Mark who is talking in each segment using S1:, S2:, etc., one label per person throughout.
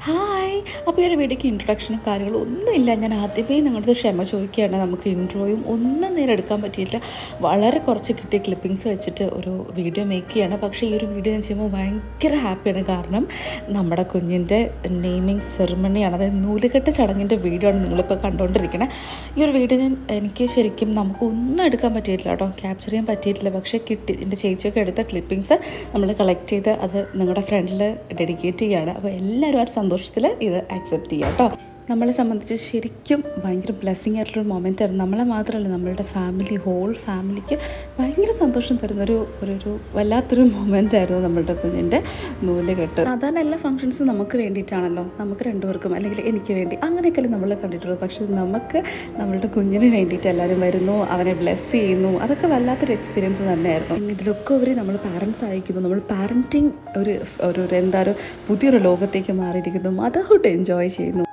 S1: hi അപ്പോൾ ഈ ഒരു വീഡിയോക്ക് ഇൻട്രൊഡക്ഷനും കാര്യങ്ങളും ഒന്നുമില്ല ഞാൻ ആദ്യമേ നിങ്ങളുടെ ക്ഷമ ചോദിക്കുകയാണ് നമുക്ക് ഇൻട്രോയും ഒന്നും നേരെ എടുക്കാൻ പറ്റിയില്ല വളരെ കുറച്ച് കിട്ടിയ ക്ലിപ്പിങ്സ് വെച്ചിട്ട് ഒരു വീഡിയോ മേക്ക് ചെയ്യാണ് പക്ഷേ ഈ ഒരു വീഡിയോ ഞാൻ ചെയ്യുമ്പോൾ ഭയങ്കര ഹാപ്പിയാണ് കാരണം നമ്മുടെ കുഞ്ഞിൻ്റെ നെയ്മിങ് സെറിമണിയാണ് അതായത് നൂലുകെട്ട് ചടങ്ങിൻ്റെ വീഡിയോ ആണ് നിങ്ങളിപ്പോൾ കണ്ടുകൊണ്ടിരിക്കുന്നത് ഈ ഒരു വീഡിയോ ഞാൻ എനിക്ക് ശരിക്കും നമുക്ക് ഒന്നും എടുക്കാൻ പറ്റിയിട്ടില്ല കേട്ടോ ക്യാപ്ചർ ചെയ്യാൻ പറ്റിയിട്ടില്ല പക്ഷേ കിട്ടി എൻ്റെ ചേച്ചിയൊക്കെ എടുത്ത ക്ലിപ്പിങ്സ് നമ്മൾ കളക്ട് ചെയ്ത് അത് നിങ്ങളുടെ ഫ്രണ്ടിൽ ഡെഡിക്കേറ്റ് ചെയ്യുകയാണ് അപ്പോൾ എല്ലാവരും ആ സന്തോഷത്തിൽ ഇത് ആക്സെപ്റ്റ് ചെയ്യുക കേട്ടോ നമ്മളെ സംബന്ധിച്ച് ശരിക്കും ഭയങ്കര ബ്ലെസ്സിങ് ആയിട്ടുള്ളൊരു മൊമെൻ്റ് ആയിരുന്നു നമ്മളെ മാത്രമല്ല നമ്മളുടെ ഫാമിലി ഹോൾ ഫാമിലിക്ക് ഭയങ്കര സന്തോഷം തരുന്നൊരു ഒരു ഒരു വല്ലാത്തൊരു മൊമെൻ്റ് ആയിരുന്നു നമ്മളുടെ കുഞ്ഞിൻ്റെ നൂല് കെട്ട് സാധാരണ എല്ലാ ഫങ്ഷൻസും നമുക്ക് വേണ്ടിയിട്ടാണല്ലോ നമുക്ക് രണ്ടുപേർക്കും അല്ലെങ്കിൽ എനിക്ക് വേണ്ടി അങ്ങനെയൊക്കെയല്ലേ നമ്മൾ കണ്ടിട്ടുള്ളൂ പക്ഷേ നമുക്ക് നമ്മളുടെ കുഞ്ഞിന് വേണ്ടിയിട്ട് എല്ലാവരും വരുന്നു അവനെ ബ്ലെസ് ചെയ്യുന്നു അതൊക്കെ വല്ലാത്തൊരു എക്സ്പീരിയൻസ് തന്നെയായിരുന്നു പിന്നെ ഇതിലൊക്കെ ഉപരി നമ്മൾ പാരൻസ് അയക്കുന്നു നമ്മൾ പാരൻറ്റിങ് ഒരു ഒരു ഒരു എന്താ ഒരു പുതിയൊരു ലോകത്തേക്ക് മാറിയിരിക്കുന്നു മദർഹുഡ് എൻജോയ് ചെയ്യുന്നു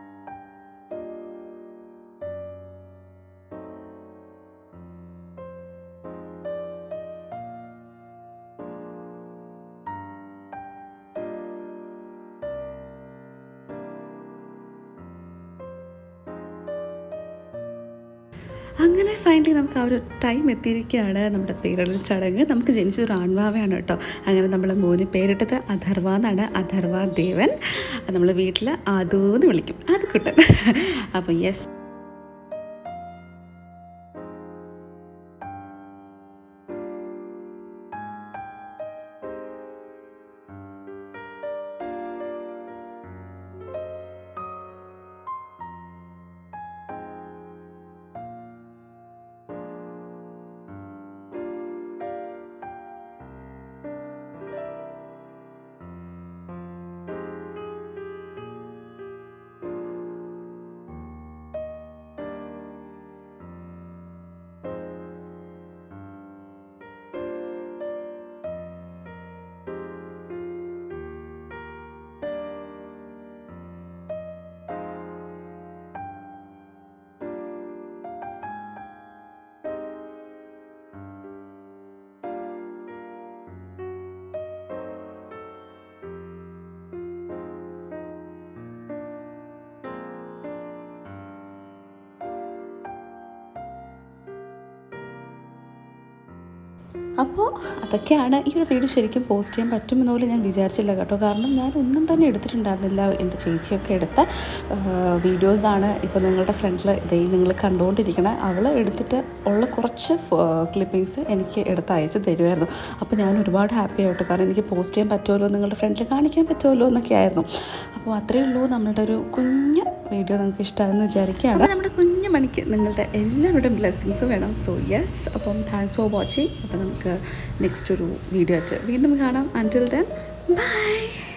S1: അങ്ങനെ ഫൈനലി നമുക്ക് ആ ഒരു ടൈം എത്തിയിരിക്കുകയാണ് നമ്മുടെ പേരിടൽ ചടങ്ങ് നമുക്ക് ജനിച്ച ഒരു ആൺവാവയാണ് കേട്ടോ അങ്ങനെ നമ്മൾ മോന് പേരിട്ടത് അഥർവ എന്നാണ് അഥർവ ദേവൻ നമ്മൾ വീട്ടിൽ ആദൂന്ന് വിളിക്കും അത് കുട്ടൻ അപ്പോൾ യെസ് അപ്പോൾ അതൊക്കെയാണ് ഈ ഒരു വീഡിയോ ശരിക്കും പോസ്റ്റ് ചെയ്യാൻ പറ്റുമെന്ന് പോലും ഞാൻ വിചാരിച്ചില്ല കേട്ടോ കാരണം ഞാൻ ഒന്നും തന്നെ എടുത്തിട്ടുണ്ടായിരുന്നില്ല എൻ്റെ ചേച്ചിയൊക്കെ എടുത്ത വീഡിയോസാണ് ഇപ്പോൾ നിങ്ങളുടെ ഫ്രണ്ടിൽ ഇതേ നിങ്ങൾ കണ്ടുകൊണ്ടിരിക്കണേ അവൾ എടുത്തിട്ട് ഉള്ള കുറച്ച് ക്ലിപ്പിങ്സ് എനിക്ക് എടുത്ത് അയച്ച് തരുമായിരുന്നു അപ്പോൾ ഞാൻ ഒരുപാട് ഹാപ്പി ആയിട്ട് കാരണം എനിക്ക് പോസ്റ്റ് ചെയ്യാൻ പറ്റുമല്ലോ നിങ്ങളുടെ ഫ്രണ്ടിൽ കാണിക്കാൻ പറ്റുമല്ലോ എന്നൊക്കെ ആയിരുന്നു അപ്പോൾ അത്രയേ ഉള്ളൂ നമ്മളുടെ ഒരു കുഞ്ഞ് വീഡിയോ നിങ്ങൾക്ക് ഇഷ്ടമായെന്ന് വിചാരിക്കുകയാണ് നമ്മുടെ കുഞ്ഞു മണിക്ക് നിങ്ങളുടെ എല്ലാവരുടെയും ബ്ലെസ്സിങ്സ് വേണം സോ യെസ് അപ്പം താങ്ക്സ് ഫോർ വാച്ചിങ് അപ്പം നമുക്ക് നെക്സ്റ്റ് ഒരു വീഡിയോ ആയിട്ട് വീണ്ടും കാണാം അൻറ്റിൽ ദെൻ ബൈ